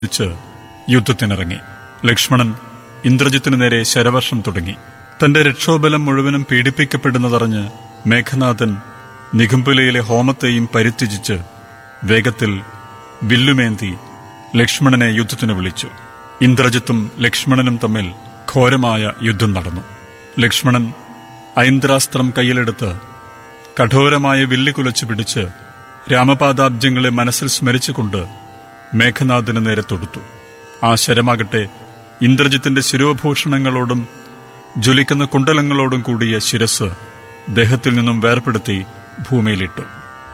ച്ച് യുദ്ധത്തിനിറങ്ങി ലക്ഷ്മണൻ ഇന്ദ്രജിത്തിനു നേരെ ശരവർഷം തുടങ്ങി തന്റെ രക്ഷോബലം മുഴുവനും പീഡിപ്പിക്കപ്പെടുന്നതറിഞ്ഞ് മേഘനാഥൻ നിഘുംപുലയിലെ ഹോമത്തെയും പരിത്യജിച്ച് വേഗത്തിൽ വില്ലുമേന്തി ലക്ഷ്മണനെ യുദ്ധത്തിന് വിളിച്ചു ഇന്ദ്രജിത്തും ലക്ഷ്മണനും തമ്മിൽ ഘോരമായ യുദ്ധം നടന്നു ലക്ഷ്മണൻ ഐന്ദ്രാസ്ത്രം കയ്യിലെടുത്ത് കഠോരമായ വില്ല് കുലച്ചു പിടിച്ച് രാമപാദാബ്ജങ്ങളെ മനസ്സിൽ സ്മരിച്ചുകൊണ്ട് മേഘനാഥന് നേരെ തൊടുത്തു ആ ശരമാകട്ടെ ഇന്ദ്രജിത്തിന്റെ ശിരോഭൂഷണങ്ങളോടും ജ്വലിക്കുന്ന കുണ്ടലങ്ങളോടും കൂടിയ ശിരസ് ദേഹത്തിൽ നിന്നും വേർപെടുത്തി ഭൂമിയിലിട്ടു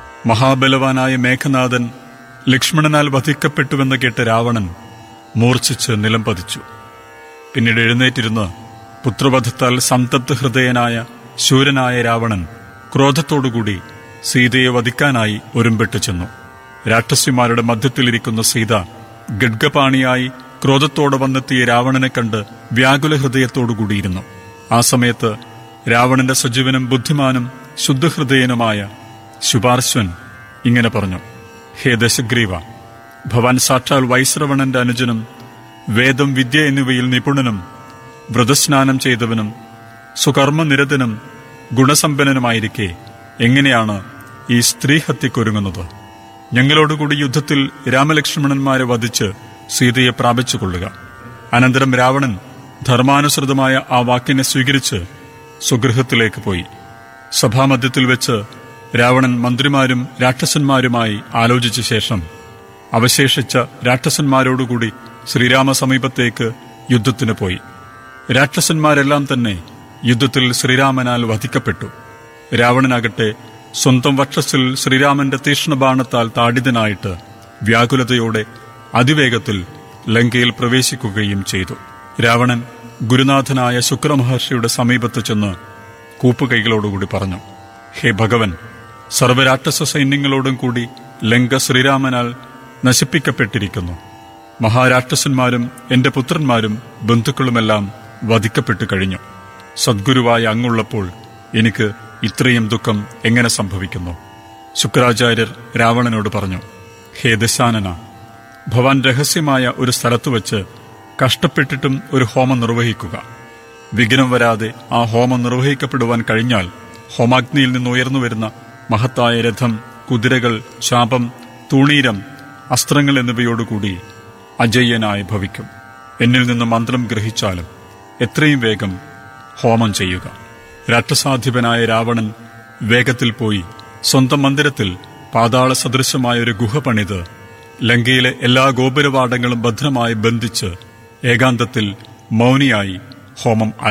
മഹാബലവാനായ മേഘനാഥൻ ലക്ഷ്മണനാൽ വധിക്കപ്പെട്ടുവെന്ന് കേട്ട രാവണൻ മൂർച്ഛിച്ച് നിലം പതിച്ചു പിന്നീട് എഴുന്നേറ്റിരുന്ന് പുത്രവധത്താൽ സംതപ്ത ഹൃദയനായ ശൂരനായ രാവണൻ ക്രോധത്തോടുകൂടി സീതയെ വധിക്കാനായി ഒരുമ്പെട്ടു ചെന്നു രാക്ഷസിമാരുടെ മധ്യത്തിലിരിക്കുന്ന സീത ഗഡ്ഗപാണിയായി ക്രോധത്തോടെ വന്നെത്തിയ രാവണനെ കണ്ട് വ്യാകുല ഹൃദയത്തോടുകൂടിയിരുന്നു ആ സമയത്ത് രാവണന്റെ സജീവനും ബുദ്ധിമാനും ശുദ്ധഹൃദയനുമായ ശുപാർശ്വൻ ഇങ്ങനെ പറഞ്ഞു ഹേ ദശഗ്രീവ ഭവാൻ സാക്ഷാൽ വൈശ്രവണന്റെ അനുജനും വേദം വിദ്യ എന്നിവയിൽ നിപുണനും വ്രതസ്നാനം ചെയ്തവനും സുകർമ്മനിരതനും ഗുണസമ്പന്നനുമായിരിക്കെ എങ്ങനെയാണ് ഈ സ്ത്രീ ഹത്യക്കൊരുങ്ങുന്നത് ഞങ്ങളോടുകൂടി യുദ്ധത്തിൽ രാമലക്ഷ്മണന്മാരെ വധിച്ച് സീതയെ പ്രാപിച്ചുകൊള്ളുക അനന്തരം രാവണൻ ധർമാനുസൃതമായ ആ വാക്കിനെ സ്വീകരിച്ച് സ്വഗൃഹത്തിലേക്ക് പോയി സഭാമധ്യത്തിൽ വെച്ച് രാവണൻ മന്ത്രിമാരും രാക്ഷസന്മാരുമായി ആലോചിച്ച ശേഷം അവശേഷിച്ച രാക്ഷസന്മാരോടുകൂടി ശ്രീരാമ സമീപത്തേക്ക് യുദ്ധത്തിന് പോയി രാക്ഷസന്മാരെല്ലാം തന്നെ യുദ്ധത്തിൽ ശ്രീരാമനാൽ വധിക്കപ്പെട്ടു രാവണനാകട്ടെ സ്വന്തം വക്ഷസിൽ ശ്രീരാമന്റെ തീക്ഷ്ണബാണത്താൽ താഡിതനായിട്ട് വ്യാകുലതയോടെ അതിവേഗത്തിൽ ലങ്കയിൽ പ്രവേശിക്കുകയും ചെയ്തു രാവണൻ ഗുരുനാഥനായ ശുക്രമഹർഷിയുടെ സമീപത്ത് ചെന്ന് കൂപ്പുകൈകളോടുകൂടി പറഞ്ഞു ഹേ ഭഗവൻ സർവരാക്ഷസ സൈന്യങ്ങളോടും കൂടി ലങ്ക ശ്രീരാമനാൽ നശിപ്പിക്കപ്പെട്ടിരിക്കുന്നു മഹാരാക്ഷസന്മാരും എന്റെ പുത്രന്മാരും ബന്ധുക്കളുമെല്ലാം വധിക്കപ്പെട്ടു കഴിഞ്ഞു സദ്ഗുരുവായ അങ്ങുള്ളപ്പോൾ എനിക്ക് ഇത്രയും ദുഃഖം എങ്ങനെ സംഭവിക്കുന്നു ശുക്രാചാര്യർ രാവണനോട് പറഞ്ഞു ഹേ ദശാനന ഭവാൻ രഹസ്യമായ ഒരു സ്ഥലത്ത് വച്ച് കഷ്ടപ്പെട്ടിട്ടും ഒരു ഹോമം നിർവഹിക്കുക വിഘ്നം വരാതെ ആ ഹോമം നിർവഹിക്കപ്പെടുവാൻ കഴിഞ്ഞാൽ ഹോമാഗ്നിയിൽ നിന്ന് ഉയർന്നു വരുന്ന മഹത്തായ രഥം കുതിരകൾ ശാപം തൂണീരം അസ്ത്രങ്ങൾ എന്നിവയോടുകൂടി അജയ്യനായി ഭവിക്കും എന്നിൽ നിന്ന് മന്ത്രം ഗ്രഹിച്ചാലും എത്രയും വേഗം ഹോമം ചെയ്യുക രാക്ഷസാധിപനായ രാവണൻ വേഗത്തിൽ പോയി സ്വന്തം മന്ദിരത്തിൽ പാതാള സദൃശമായ ഒരു ഗുഹ പണിത് ലങ്കയിലെ എല്ലാ ഗോപുരവാടങ്ങളും ഭദ്രമായി ബന്ധിച്ച് ഏകാന്തത്തിൽ മൗനിയായി ഹോമം